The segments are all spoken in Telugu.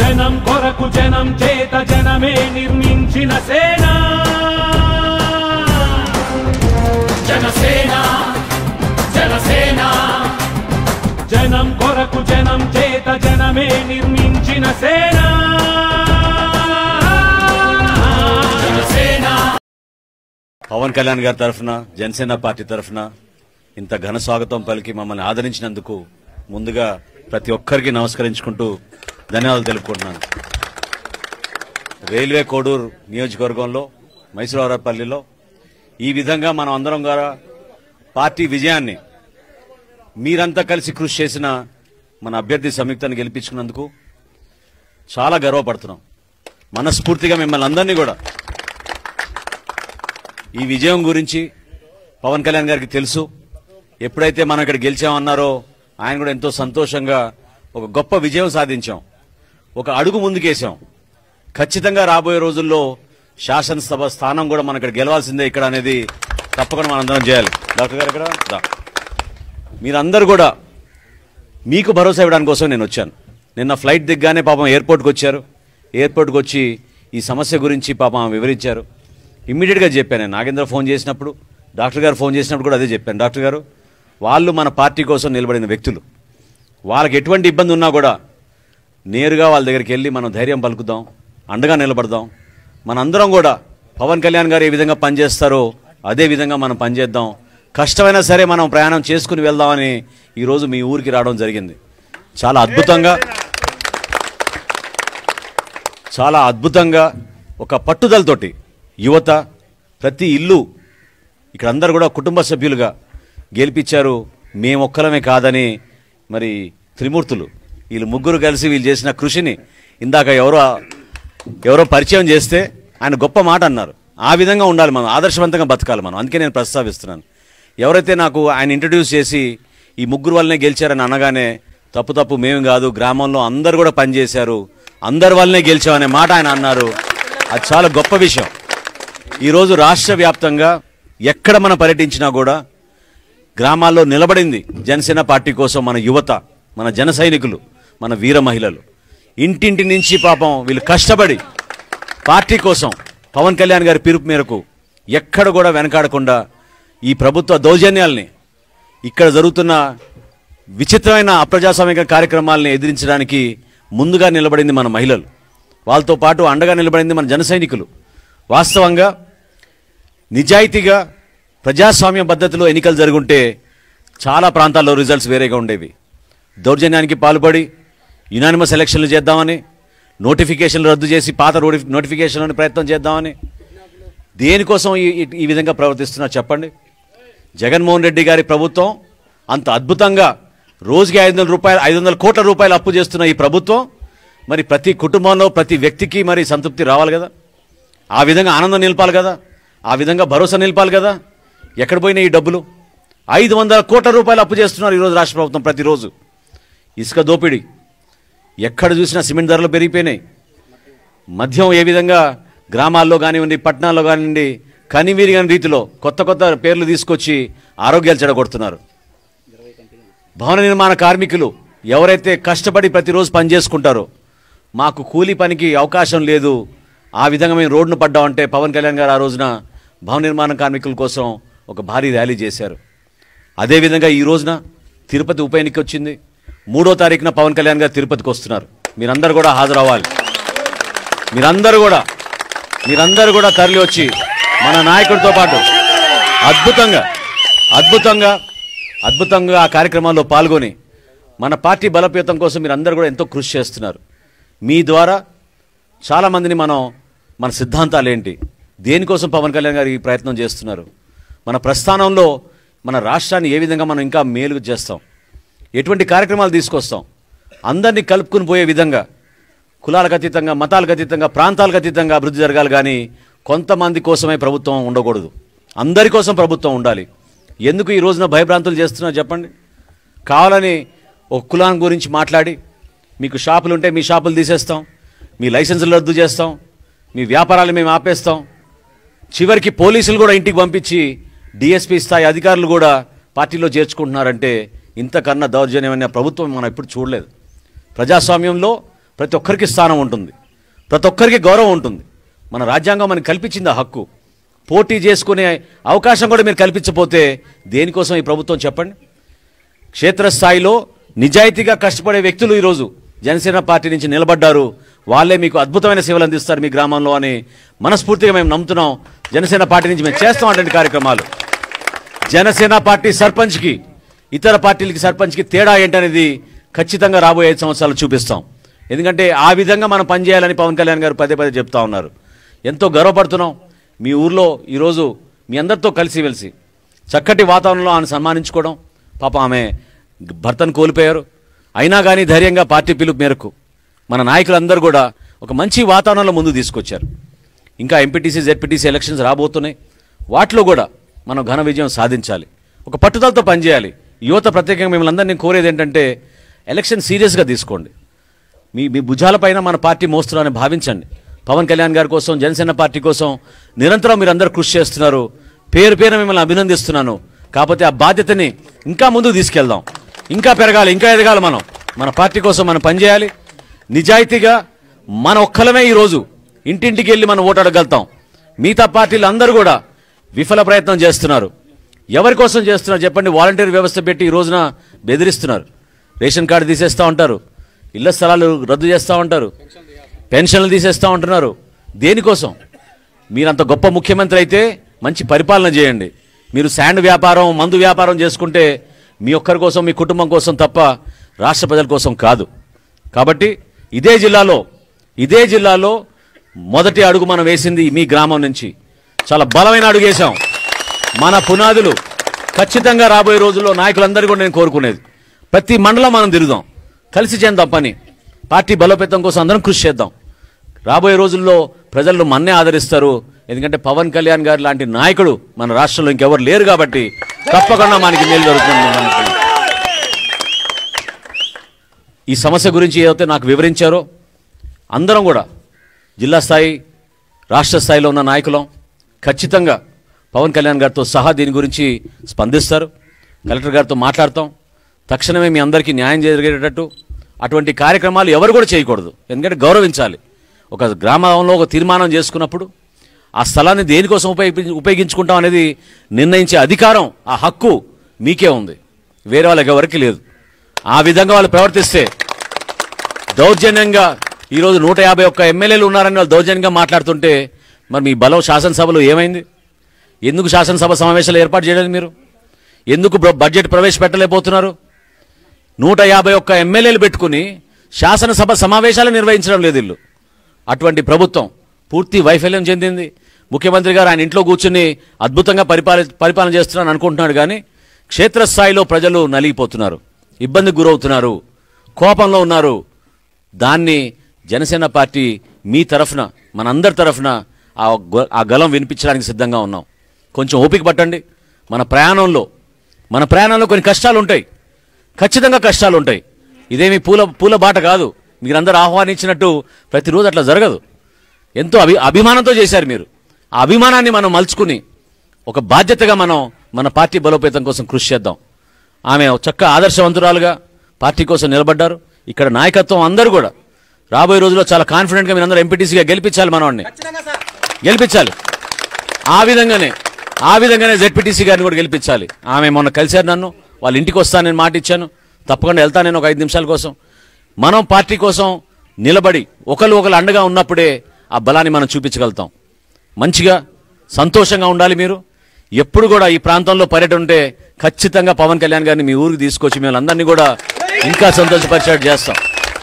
జనం కొరకు జనం చేత జనమే నిర్మించిన సేన జనసేన జనసేన జనం కొరకు జనం చేత జనమే నిర్మించిన సేన జనసేన పవన్ కళ్యాణ్ గారి తరఫున జనసేన పార్టీ తరఫున ఇంత ఘన స్వాగతం పలికి మమ్మల్ని ఆదరించినందుకు ముందుగా ప్రతి ఒక్కరికి నమస్కరించుకుంటూ ధన్యవాదాలు తెలుపుకుంటున్నాను రైల్వే కోడూరు నియోజకవర్గంలో మైసూరావుపల్లిలో ఈ విధంగా మనం అందరం ద్వారా పార్టీ విజయాన్ని మీరంతా కలిసి కృషి చేసిన మన అభ్యర్థి సంయుక్తాన్ని గెలిపించుకున్నందుకు చాలా గర్వపడుతున్నాం మనస్ఫూర్తిగా మిమ్మల్ని అందరినీ కూడా ఈ విజయం గురించి పవన్ కళ్యాణ్ గారికి తెలుసు ఎప్పుడైతే మనం ఇక్కడ గెలిచామన్నారో ఆయన కూడా ఎంతో సంతోషంగా ఒక గొప్ప విజయం సాధించాం ఒక అడుగు ముందుకేసాం ఖచ్చితంగా రాబోయే రోజుల్లో శాసనసభ స్థానం కూడా మనం ఇక్కడ గెలవాల్సిందే ఇక్కడ అనేది తప్పకుండా మనం అందరం చేయాలి డాక్టర్ గారు ఇక్కడ దా. మీరందరూ కూడా మీకు భరోసా ఇవ్వడానికి కోసం నేను వచ్చాను నిన్న ఫ్లైట్ దిగ్గానే పాపం ఎయిర్పోర్ట్కి వచ్చారు ఎయిర్పోర్ట్కి వచ్చి ఈ సమస్య గురించి పాపం వివరించారు ఇమ్మీడియట్గా చెప్పాను నేను నాగేంద్ర ఫోన్ చేసినప్పుడు డాక్టర్ గారు ఫోన్ చేసినప్పుడు కూడా అదే చెప్పాను డాక్టర్ గారు వాళ్ళు మన పార్టీ కోసం నిలబడిన వ్యక్తులు వాళ్ళకి ఎటువంటి ఇబ్బంది ఉన్నా కూడా నేరుగా వాళ్ళ దగ్గరికి వెళ్ళి మనం ధైర్యం పలుకుదాం అండగా నిలబడదాం మనందరం కూడా పవన్ కళ్యాణ్ గారు ఏ విధంగా పనిచేస్తారో అదే విధంగా మనం పనిచేద్దాం కష్టమైనా సరే మనం ప్రయాణం చేసుకుని వెళ్దామని ఈరోజు మీ ఊరికి రావడం జరిగింది చాలా అద్భుతంగా చాలా అద్భుతంగా ఒక పట్టుదలతోటి యువత ప్రతి ఇల్లు ఇక్కడ అందరు కూడా కుటుంబ సభ్యులుగా గెలిపించారు మేమొక్కలమే కాదని మరి త్రిమూర్తులు వీళ్ళు ముగ్గురు కలిసి వీళ్ళు చేసిన కృషిని ఇందాక ఎవరో ఎవరో పరిచయం చేస్తే ఆయన గొప్ప మాట అన్నారు ఆ విధంగా ఉండాలి మనం ఆదర్శవంతంగా బతకాలి మనం అందుకే నేను ప్రస్తావిస్తున్నాను ఎవరైతే నాకు ఆయన ఇంట్రడ్యూస్ చేసి ఈ ముగ్గురు వల్లనే గెలిచారని అనగానే తప్పు తప్పు మేము కాదు గ్రామంలో అందరు కూడా పనిచేశారు అందరి వల్లనే గెలిచామనే మాట ఆయన అన్నారు అది చాలా గొప్ప విషయం ఈరోజు రాష్ట్ర వ్యాప్తంగా ఎక్కడ మనం పర్యటించినా కూడా గ్రామాల్లో నిలబడింది జనసేన పార్టీ కోసం మన యువత మన జన సైనికులు మన వీర మహిళలు ఇంటింటి నుంచి పాపం వీళ్ళు కష్టపడి పార్టీ కోసం పవన్ కళ్యాణ్ గారి పిలుపు మేరకు ఎక్కడ కూడా వెనకాడకుండా ఈ ప్రభుత్వ దౌర్జన్యాల్ని ఇక్కడ జరుగుతున్న విచిత్రమైన అప్రజాస్వామిక కార్యక్రమాలని ఎదిరించడానికి ముందుగా నిలబడింది మన మహిళలు వాళ్ళతో పాటు అండగా నిలబడింది మన జన సైనికులు వాస్తవంగా నిజాయితీగా ప్రజాస్వామ్య పద్ధతిలో ఎన్నికలు జరుగుంటే చాలా ప్రాంతాల్లో రిజల్ట్స్ వేరేగా ఉండేవి దౌర్జన్యానికి పాల్పడి యునానిమస్ ఎలక్షన్లు చేద్దామని నోటిఫికేషన్లు రద్దు చేసి పాత నోటి- నోటిఫికేషన్లను ప్రయత్నం చేద్దామని దేనికోసం ఈ ఈ- ఈ విధంగా ప్రవర్తిస్తున్నారు చెప్పండి జగన్మోహన్ రెడ్డి గారి ప్రభుత్వం అంత అద్భుతంగా రోజుకి ఐదు వందల రూపాయలు ఐదు వందల కోట్ల రూపాయలు అప్పు చేస్తున్న ఈ ప్రభుత్వం మరి ప్రతి కుటుంబంలో ప్రతి వ్యక్తికి మరి సంతృప్తి రావాలి కదా ఆ విధంగా ఆనందం నిలపాలి కదా ఆ విధంగా భరోసా నిలపాలి కదా ఎక్కడ పోయినాయి ఈ డబ్బులు ఐదు వందల కోట్ల రూపాయలు అప్పు చేస్తున్నారు ఈరోజు రాష్ట్ర ప్రభుత్వం ప్రతిరోజు ఇసుక దోపిడీ ఎక్కడ చూసినా సిమెంట్ ధరలు పెరిగిపోయినాయి మద్యం ఏ విధంగా గ్రామాల్లో కానివ్వండి పట్టణాల్లో కానివ్వండి కనివీరిగని రీతిలో కొత్త కొత్త పేర్లు తీసుకొచ్చి ఆరోగ్యాలు చెడగొడుతున్నారు భవన నిర్మాణ కార్మికులు ఎవరైతే కష్టపడి ప్రతిరోజు పని చేసుకుంటారో మాకు కూలీ పనికి అవకాశం లేదు ఆ విధంగా మేము రోడ్డును పడ్డామంటే పవన్ కళ్యాణ్ గారు ఆ రోజున భవన నిర్మాణ కార్మికుల కోసం ఒక భారీ ర్యాలీ చేశారు అదేవిధంగా ఈ రోజున తిరుపతి ఉప ఎన్నిక వచ్చింది మూడో తారీఖున పవన్ కళ్యాణ్ గారు తిరుపతికి వస్తున్నారు మీరందరూ కూడా హాజరవ్వాలి మీరందరూ కూడా మీరందరూ కూడా తరలి వచ్చి మన నాయకుడితో పాటు అద్భుతంగా అద్భుతంగా అద్భుతంగా ఆ కార్యక్రమాల్లో పాల్గొని మన పార్టీ బలోపేతం కోసం మీరందరూ కూడా ఎంతో కృషి చేస్తున్నారు మీ ద్వారా చాలామందిని మనం మన సిద్ధాంతాలు ఏంటి దేనికోసం పవన్ కళ్యాణ్ గారు ఈ ప్రయత్నం చేస్తున్నారు మన ప్రస్థానంలో మన రాష్ట్రాన్ని ఏ విధంగా మనం ఇంకా మేలు చేస్తాం ఎటువంటి కార్యక్రమాలు తీసుకొస్తాం అందరినీ కలుపుకుని పోయే విధంగా కులాలకు అతీతంగా మతాలకు అతీతంగా ప్రాంతాలకు అతీతంగా అభివృద్ధి జరగాలి కానీ కొంతమంది కోసమే ప్రభుత్వం ఉండకూడదు అందరి కోసం ప్రభుత్వం ఉండాలి ఎందుకు ఈ రోజున భయభ్రాంతులు చేస్తున్నారు చెప్పండి కావాలని ఒక కులాం గురించి మాట్లాడి మీకు షాపులు ఉంటే మీ షాపులు తీసేస్తాం మీ లైసెన్సులు రద్దు చేస్తాం మీ వ్యాపారాలు మేము ఆపేస్తాం చివరికి పోలీసులు కూడా ఇంటికి పంపించి డిఎస్పీ స్థాయి అధికారులు కూడా పార్టీలో చేర్చుకుంటున్నారంటే ఇంతకన్నా దౌర్జన్యమైన ప్రభుత్వం మనం ఎప్పుడు చూడలేదు ప్రజాస్వామ్యంలో ప్రతి ఒక్కరికి స్థానం ఉంటుంది ప్రతి ఒక్కరికి గౌరవం ఉంటుంది మన రాజ్యాంగం మనకి కల్పించింది ఆ హక్కు పోటీ చేసుకునే అవకాశం కూడా మీరు కల్పించకపోతే దేనికోసం ఈ ప్రభుత్వం చెప్పండి క్షేత్రస్థాయిలో నిజాయితీగా కష్టపడే వ్యక్తులు ఈరోజు జనసేన పార్టీ నుంచి నిలబడ్డారు వాళ్ళే మీకు అద్భుతమైన సేవలు అందిస్తారు మీ గ్రామంలో అని మనస్ఫూర్తిగా మేము నమ్ముతున్నాం జనసేన పార్టీ నుంచి మేము చేస్తాం అటువంటి కార్యక్రమాలు జనసేన పార్టీ సర్పంచ్కి ఇతర పార్టీలకి సర్పంచ్కి తేడా ఏంటనేది ఖచ్చితంగా రాబోయే ఐదు సంవత్సరాలు చూపిస్తాం ఎందుకంటే ఆ విధంగా మనం పనిచేయాలని పవన్ కళ్యాణ్ గారు పదే పదే చెప్తా ఉన్నారు ఎంతో గర్వపడుతున్నాం మీ ఊర్లో ఈరోజు మీ అందరితో కలిసిమెలిసి చక్కటి వాతావరణంలో ఆమెను సన్మానించుకోవడం పాప ఆమె భర్తను కోల్పోయారు అయినా కానీ ధైర్యంగా పార్టీ పిలుపు మేరకు మన నాయకులందరూ కూడా ఒక మంచి వాతావరణంలో ముందు తీసుకొచ్చారు ఇంకా ఎంపీటీసీ జెడ్పీటీసీ ఎలక్షన్స్ రాబోతున్నాయి వాటిలో కూడా మనం ఘన విజయం సాధించాలి ఒక పట్టుదలతో పనిచేయాలి యువత ప్రత్యేకంగా మిమ్మల్ని అందరినీ కోరేది ఏంటంటే ఎలక్షన్ సీరియస్గా తీసుకోండి మీ మీ భుజాలపైన మన పార్టీ మోస్తున్నారని భావించండి పవన్ కళ్యాణ్ గారి కోసం జనసేన పార్టీ కోసం నిరంతరం మీరు అందరూ కృషి చేస్తున్నారు పేరు పేరు మిమ్మల్ని అభినందిస్తున్నాను కాకపోతే ఆ బాధ్యతని ఇంకా ముందుకు తీసుకెళ్దాం ఇంకా పెరగాలి ఇంకా ఎదగాలి మనం మన పార్టీ కోసం మనం పనిచేయాలి నిజాయితీగా మన ఒక్కలమే ఈరోజు ఇంటింటికి వెళ్ళి మనం ఓటు అడగలుగుతాం మిగతా పార్టీలు అందరూ కూడా విఫల ప్రయత్నం చేస్తున్నారు ఎవరి కోసం చేస్తున్నారు చెప్పండి వాలంటీర్ వ్యవస్థ పెట్టి ఈ రోజున బెదిరిస్తున్నారు రేషన్ కార్డు తీసేస్తూ ఉంటారు ఇళ్ల స్థలాలు రద్దు చేస్తూ ఉంటారు పెన్షన్లు తీసేస్తూ ఉంటున్నారు దేనికోసం మీరంత గొప్ప ముఖ్యమంత్రి అయితే మంచి పరిపాలన చేయండి మీరు శాండ్ వ్యాపారం మందు వ్యాపారం చేసుకుంటే మీ ఒక్కరి కోసం మీ కుటుంబం కోసం తప్ప రాష్ట్ర ప్రజల కోసం కాదు కాబట్టి ఇదే జిల్లాలో ఇదే జిల్లాలో మొదటి అడుగు మనం వేసింది మీ గ్రామం నుంచి చాలా బలమైన అడుగు వేశాం మన పునాదులు ఖచ్చితంగా రాబోయే రోజుల్లో నాయకులందరూ కూడా నేను కోరుకునేది ప్రతి మండలం మనం తిరుగుదాం కలిసి చేద్దాం పని పార్టీ బలోపేతం కోసం అందరం కృషి చేద్దాం రాబోయే రోజుల్లో ప్రజలు మన్నే ఆదరిస్తారు ఎందుకంటే పవన్ కళ్యాణ్ గారు లాంటి నాయకుడు మన రాష్ట్రంలో ఇంకెవరు లేరు కాబట్టి తప్పకుండా మనకి మేలు జరుగుతుంది మనకి ఈ సమస్య గురించి ఏదైతే నాకు వివరించారో అందరం కూడా జిల్లా స్థాయి రాష్ట్ర స్థాయిలో ఉన్న నాయకులం ఖచ్చితంగా పవన్ కళ్యాణ్ గారితో సహా దీని గురించి స్పందిస్తారు కలెక్టర్ గారితో మాట్లాడతాం తక్షణమే మీ అందరికీ న్యాయం జరిగేటట్టు అటువంటి కార్యక్రమాలు ఎవరు కూడా చేయకూడదు ఎందుకంటే గౌరవించాలి ఒక గ్రామంలో ఒక తీర్మానం చేసుకున్నప్పుడు ఆ స్థలాన్ని దేనికోసం ఉపయోగి ఉపయోగించుకుంటాం అనేది నిర్ణయించే అధికారం ఆ హక్కు మీకే ఉంది వేరే వాళ్ళకి ఎవరికి లేదు ఆ విధంగా వాళ్ళు ప్రవర్తిస్తే దౌర్జన్యంగా ఈరోజు నూట యాభై ఒక్క ఎమ్మెల్యేలు ఉన్నారని వాళ్ళు దౌర్జన్యంగా మాట్లాడుతుంటే మరి మీ బలం శాసనసభలో ఏమైంది ఎందుకు శాసనసభ సమావేశాలు ఏర్పాటు చేయలేదు మీరు ఎందుకు బ్ర- బడ్జెట్ ప్రవేశపెట్టలేకపోతున్నారు నూట యాభై ఒక్క ఎమ్మెల్యేలు పెట్టుకుని శాసనసభ సమావేశాలు నిర్వహించడం లేదు ఇల్లు అటువంటి ప్రభుత్వం పూర్తి వైఫల్యం చెందింది ముఖ్యమంత్రి గారు ఆయన ఇంట్లో కూర్చుని అద్భుతంగా పరిపాలి పరిపాలన చేస్తున్నాను అనుకుంటున్నాడు కానీ క్షేత్రస్థాయిలో ప్రజలు నలిగిపోతున్నారు ఇబ్బందికి గురవుతున్నారు కోపంలో ఉన్నారు దాన్ని జనసేన పార్టీ మీ తరఫున మనందరి తరఫున ఆ గొ- ఆ గలం వినిపించడానికి సిద్ధంగా ఉన్నాం కొంచెం ఓపిక పట్టండి మన ప్రయాణంలో మన ప్రయాణంలో కొన్ని కష్టాలు ఉంటాయి ఖచ్చితంగా కష్టాలు ఉంటాయి ఇదేమి పూల పూల బాట కాదు మీరందరూ ఆహ్వానించినట్టు ప్రతిరోజు అట్లా జరగదు ఎంతో అభి అభిమానంతో చేశారు మీరు ఆ అభిమానాన్ని మనం మలుచుకుని ఒక బాధ్యతగా మనం మన పార్టీ బలోపేతం కోసం కృషి చేద్దాం ఆమె ఒక చక్క ఆదర్శవంతురాలుగా పార్టీ కోసం నిలబడ్డారు ఇక్కడ నాయకత్వం అందరూ కూడా రాబోయే రోజుల్లో చాలా కాన్ఫిడెంట్గా మీరు అందరూ ఎంపీటీసీగా గెలిపించాలి మనవాడిని గెలిపించాలి ఆ విధంగానే ఆ విధంగానే జెడ్పీటీసీ గారిని కూడా గెలిపించాలి ఆమె మొన్న కలిశారు నన్ను వాళ్ళ ఇంటికి వస్తాను నేను మాట ఇచ్చాను తప్పకుండా వెళ్తాను నేను ఒక ఐదు నిమిషాల కోసం మనం పార్టీ కోసం నిలబడి ఒకరు ఒకరు అండగా ఉన్నప్పుడే ఆ బలాన్ని మనం చూపించగలుగుతాం మంచిగా సంతోషంగా ఉండాలి మీరు ఎప్పుడు కూడా ఈ ప్రాంతంలో పర్యటన ఉంటే ఖచ్చితంగా పవన్ కళ్యాణ్ గారిని మీ ఊరికి తీసుకొచ్చి మేము అందరినీ కూడా ఇంకా సంతోషపరిచేట్టు చేస్తాం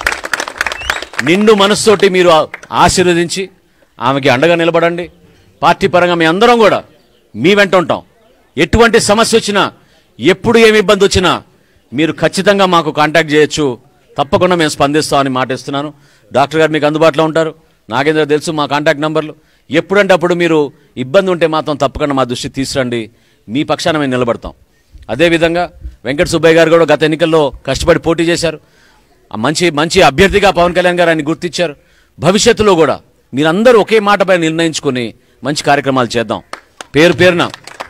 నిండు మనసుతోటి మీరు ఆ- ఆశీర్వదించి ఆమెకి అండగా నిలబడండి పార్టీ పరంగా మీ అందరం కూడా మీ వెంట ఉంటాం ఎటువంటి సమస్య వచ్చినా ఎప్పుడు ఏమి ఇబ్బంది వచ్చినా మీరు ఖచ్చితంగా మాకు కాంటాక్ట్ చేయొచ్చు తప్పకుండా మేము స్పందిస్తామని మాట ఇస్తున్నాను డాక్టర్ గారు మీకు అందుబాటులో ఉంటారు నాగేంద్ర తెలుసు మా కాంటాక్ట్ నంబర్లు ఎప్పుడంటే అప్పుడు మీరు ఇబ్బంది ఉంటే మాత్రం తప్పకుండా మా దృష్టికి తీసురండి మీ పక్షాన మేము నిలబడతాం అదేవిధంగా వెంకట సుబ్బయ్య గారు కూడా గత ఎన్నికల్లో కష్టపడి పోటీ చేశారు ఆ మంచి మంచి అభ్యర్థిగా పవన్ కళ్యాణ్ గారు ఆయన గుర్తించారు భవిష్యత్తులో కూడా మీరందరూ ఒకే మాటపై నిర్ణయించుకుని మంచి కార్యక్రమాలు చేద్దాం పేరు పేరున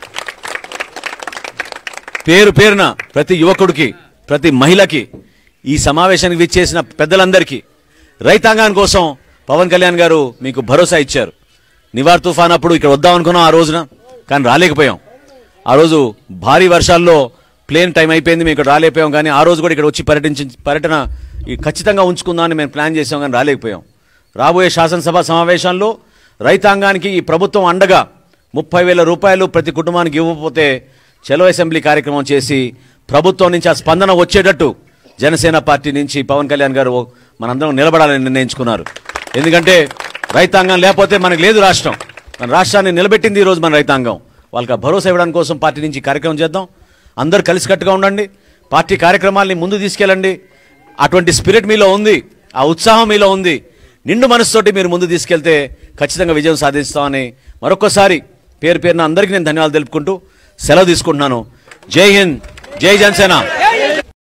పేరు పేరున ప్రతి యువకుడికి ప్రతి మహిళకి ఈ సమావేశానికి విచ్చేసిన పెద్దలందరికీ రైతాంగాని కోసం పవన్ కళ్యాణ్ గారు మీకు భరోసా ఇచ్చారు నివార్ తుఫాన్ అప్పుడు ఇక్కడ వద్దాం అనుకున్నాం ఆ రోజున కానీ రాలేకపోయాం ఆ రోజు భారీ వర్షాల్లో ప్లేన్ టైం అయిపోయింది మేము ఇక్కడ రాలేకపోయాం కానీ ఆ రోజు కూడా ఇక్కడ వచ్చి పర్యటించి పర్యటన ఈ ఖచ్చితంగా ఉంచుకుందామని మేము ప్లాన్ చేసాం కానీ రాలేకపోయాం రాబోయే శాసనసభ సమావేశాల్లో రైతాంగానికి ఈ ప్రభుత్వం అండగా ముప్పై వేల రూపాయలు ప్రతి కుటుంబానికి ఇవ్వకపోతే చలో అసెంబ్లీ కార్యక్రమం చేసి ప్రభుత్వం నుంచి ఆ స్పందన వచ్చేటట్టు జనసేన పార్టీ నుంచి పవన్ కళ్యాణ్ గారు మనందరం నిలబడాలని నిర్ణయించుకున్నారు ఎందుకంటే రైతాంగం లేకపోతే మనకు లేదు రాష్ట్రం మన రాష్ట్రాన్ని నిలబెట్టింది ఈరోజు మన రైతాంగం వాళ్ళకి ఆ భరోసా ఇవ్వడానికి కోసం పార్టీ నుంచి కార్యక్రమం చేద్దాం అందరూ కలిసికట్టుగా ఉండండి పార్టీ కార్యక్రమాల్ని ముందు తీసుకెళ్ళండి అటువంటి స్పిరిట్ మీలో ఉంది ఆ ఉత్సాహం మీలో ఉంది నిండు మనసుతోటి మీరు ముందు తీసుకెళ్తే ఖచ్చితంగా విజయం సాధిస్తామని మరొకసారి పేరు పేరున అందరికీ నేను ధన్యవాదాలు తెలుపుకుంటూ సెలవు తీసుకుంటున్నాను జై హింద్ జై జనసేన